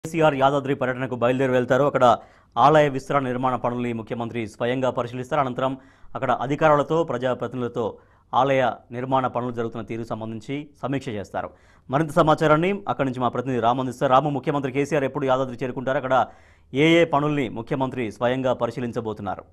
కేసీఆర్ యాదాద్రి పర్యటనకు బయలుదేరి వెళ్తారు అక్కడ ఆలయ విస్తరణ నిర్మాణ పనుల్ని ముఖ్యమంత్రి స్వయంగా పరిశీలిస్తారు అనంతరం అక్కడ అధికారులతో ప్రజాప్రతినిధులతో ఆలయ నిర్మాణ పనులు జరుగుతున్న తీరు సంబంధించి సమీక్ష చేస్తారు మరింత సమాచారాన్ని అక్కడి నుంచి మా ప్రతినిధి రాము అందిస్తారు రాము ముఖ్యమంత్రి కేసీఆర్ ఎప్పుడు యాదాద్రి చేరుకుంటారు అక్కడ ఏ ఏ పనుల్ని ముఖ్యమంత్రి స్వయంగా పరిశీలించబోతున్నారు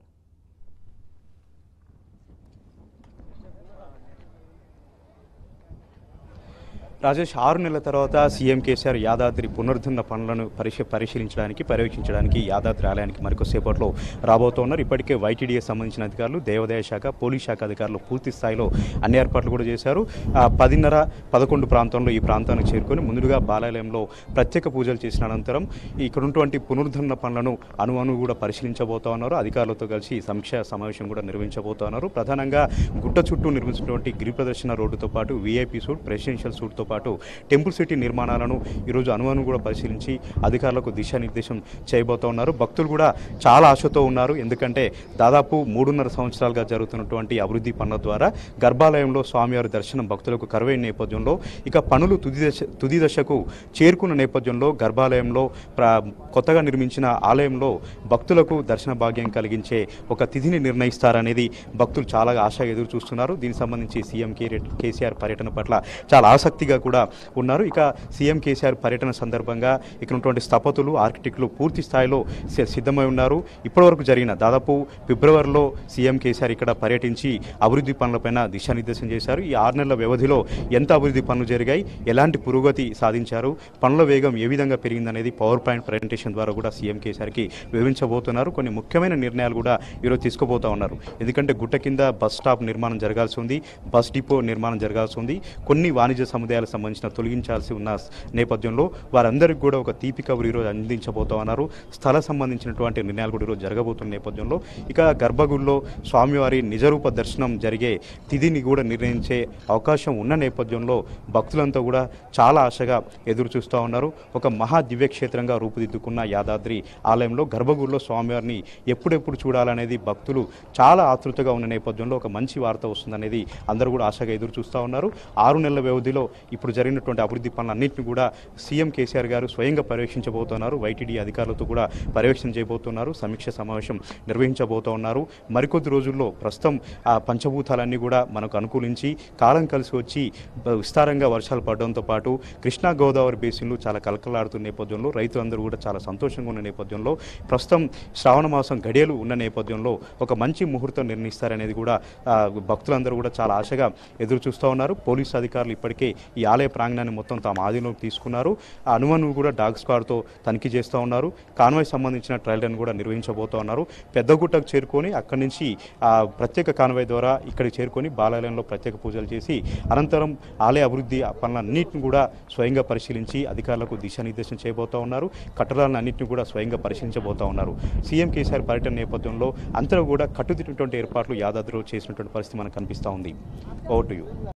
రాజేష్ ఆరు నెలల తర్వాత సీఎం కేసీఆర్ యాదాద్రి పునరుద్ధరణ పనులను పరిశీ పరిశీలించడానికి పర్యవేక్షించడానికి యాదాద్రి ఆలయానికి మరికొద్దిసేపట్లో రాబోతున్నారు ఇప్పటికే వైటీడీఏ సంబంధించిన అధికారులు దేవాదాయ శాఖ పోలీస్ శాఖ అధికారులు పూర్తి స్థాయిలో అన్ని ఏర్పాట్లు కూడా చేశారు ఆ, పదిన్నర పదకొండు ప్రాంతంలో ఈ ప్రాంతానికి చేరుకొని ముందుగా బాలాలయంలో ప్రత్యేక పూజలు చేసిన అనంతరం ఇక్కడ ఉన్నటువంటి పునరుద్ధరణ పనులను అణువణు కూడా పరిశీలించబోతా ఉన్నారు అధికారులతో కలిసి సమీక్ష సమావేశం కూడా నిర్వహించబోతా ఉన్నారు ప్రధానంగా గుట్ట చుట్టూ నిర్మించినటువంటి గిరి ప్రదర్శన రోడ్డుతో పాటు వీఐపీ సూట్ ప్రెసిడెన్షియల్ సూట్తో పాటు టెంపుల్ సిటీ నిర్మాణాలను ఈరోజు అనుమానం కూడా పరిశీలించి అధికారులకు దిశానిర్దేశం చేయబోతా ఉన్నారు భక్తులు కూడా చాలా ఆశతో ఉన్నారు ఎందుకంటే దాదాపు మూడున్నర సంవత్సరాలుగా జరుగుతున్నటువంటి అభివృద్ధి పనుల ద్వారా గర్భాలయంలో స్వామివారి దర్శనం భక్తులకు కరువైన నేపథ్యంలో ఇక పనులు తుది దశ తుది దశకు చేరుకున్న నేపథ్యంలో గర్భాలయంలో ప్ర- కొత్తగా నిర్మించిన ఆలయంలో భక్తులకు దర్శన భాగ్యం కలిగించే ఒక తిథిని నిర్ణయిస్తారనేది భక్తులు చాలా ఆశగా ఎదురు చూస్తున్నారు దీనికి సంబంధించి సీఎం కే కేసీఆర్ పర్యటన పట్ల చాలా ఆసక్తిగా కూడా ఉన్నారు ఇక సీఎం కేసీఆర్ పర్యటన సందర్భంగా ఇక్కడ ఉన్నటువంటి స్థపతులు ఆర్కిటెక్టులు పూర్తి స్థాయిలో సి- సిద్ధమై ఉన్నారు ఇప్పటివరకు జరిగిన దాదాపు ఫిబ్రవరిలో సీఎం కేసీఆర్ ఇక్కడ పర్యటించి అభివృద్ధి పనులపైన దిశానిర్దేశం చేశారు ఈ ఆరు నెలల వ్యవధిలో ఎంత అభివృద్ధి పనులు జరిగాయి ఎలాంటి పురోగతి సాధించారు పనుల వేగం ఏ విధంగా పెరిగిందనేది పవర్ పాయింట్ ప్రజెంటేషన్ ద్వారా కూడా సీఎం కేసీఆర్కి వివరించబోతున్నారు కొన్ని ముఖ్యమైన నిర్ణయాలు కూడా ఈరోజు తీసుకోబోతా ఉన్నారు ఎందుకంటే గుట్ట కింద బస్ స్టాప్ నిర్మాణం జరగాల్సి ఉంది బస్ డిపో నిర్మాణం జరగాల్సి ఉంది కొన్ని వాణిజ్య సముదాయాలకు సంబంధించిన తొలగించాల్సి ఉన్న స్- నేపథ్యంలో వారందరికీ కూడా ఒక తీపి కబురు ఈరోజు అందించబోతా ఉన్నారు స్థల సంబంధించినటువంటి నిర్ణయాలు కూడా ఈరోజు జరగబోతున్న నేపథ్యంలో ఇక గర్భగుడిలో స్వామివారి నిజరూప దర్శనం జరిగే తిథిని కూడా నిర్ణయించే అవకాశం ఉన్న నేపథ్యంలో భక్తులంతా కూడా చాలా ఆశగా ఎదురు చూస్తూ ఉన్నారు ఒక మహా దివ్యక్షేత్రంగా రూపుదిద్దుకున్న యాదాద్రి ఆలయంలో గర్భగుడిలో స్వామివారిని ఎప్పుడెప్పుడు చూడాలనేది భక్తులు చాలా ఆతృతగా ఉన్న నేపథ్యంలో ఒక మంచి వార్త వస్తుందనేది అందరూ కూడా ఆశగా ఎదురు చూస్తూ ఉన్నారు ఆరు నెలల వ్యవధిలో ఇప్పుడు జరిగినటువంటి అభివృద్ధి పనులన్నింటినీ కూడా సీఎం కేసీఆర్ గారు స్వయంగా పర్యవేక్షించబోతున్నారు వైటీడీ అధికారులతో కూడా పర్యవేక్షణ చేయబోతున్నారు సమీక్ష సమావేశం నిర్వహించబోతూ ఉన్నారు మరికొద్ది రోజుల్లో ప్రస్తుతం ఆ పంచభూతాలన్నీ కూడా మనకు అనుకూలించి కాలం కలిసి వచ్చి బ- విస్తారంగా వర్షాలు పడడంతో పాటు కృష్ణా గోదావరి బేసిన్లు చాలా కలకలాడుతున్న నేపథ్యంలో రైతులందరూ కూడా చాలా సంతోషంగా ఉన్న నేపథ్యంలో ప్రస్తుతం శ్రావణ మాసం గడియలు ఉన్న నేపథ్యంలో ఒక మంచి ముహూర్తం నిర్ణయిస్తారనేది కూడా ఆ, భక్తులందరూ కూడా చాలా ఆశగా ఎదురు చూస్తూ ఉన్నారు పోలీసు అధికారులు ఇప్పటికే ఈ ఆలయ ప్రాంగణాన్ని మొత్తం తమ ఆధీనంలోకి తీసుకున్నారు ఆ అనుమను కూడా డాగ్ స్క్వాడ్తో తనిఖీ చేస్తూ ఉన్నారు కాన్వాయ్ సంబంధించిన ట్రయల్ రన్ కూడా నిర్వహించబోతూ ఉన్నారు పెద్దగుట్టకు చేరుకొని అక్కడి నుంచి ఆ ప్రత్యేక కాన్వాయ్ ద్వారా ఇక్కడికి చేరుకొని బాలాలయంలో ప్రత్యేక పూజలు చేసి అనంతరం ఆలయ అభివృద్ధి పనులన్నింటిని కూడా స్వయంగా పరిశీలించి అధికారులకు దిశానిర్దేశం చేయబోతా ఉన్నారు కట్టడాలను అన్నింటిని కూడా స్వయంగా పరిశీలించబోతా ఉన్నారు సీఎం కేసీఆర్ పర్యటన నేపథ్యంలో అంతా కూడా కట్టుదిట్టినటువంటి ఏర్పాట్లు యాదాద్రిలో చేసినటువంటి పరిస్థితి మనకు కనిపిస్తూ ఉంది ఓవర్ టు యూ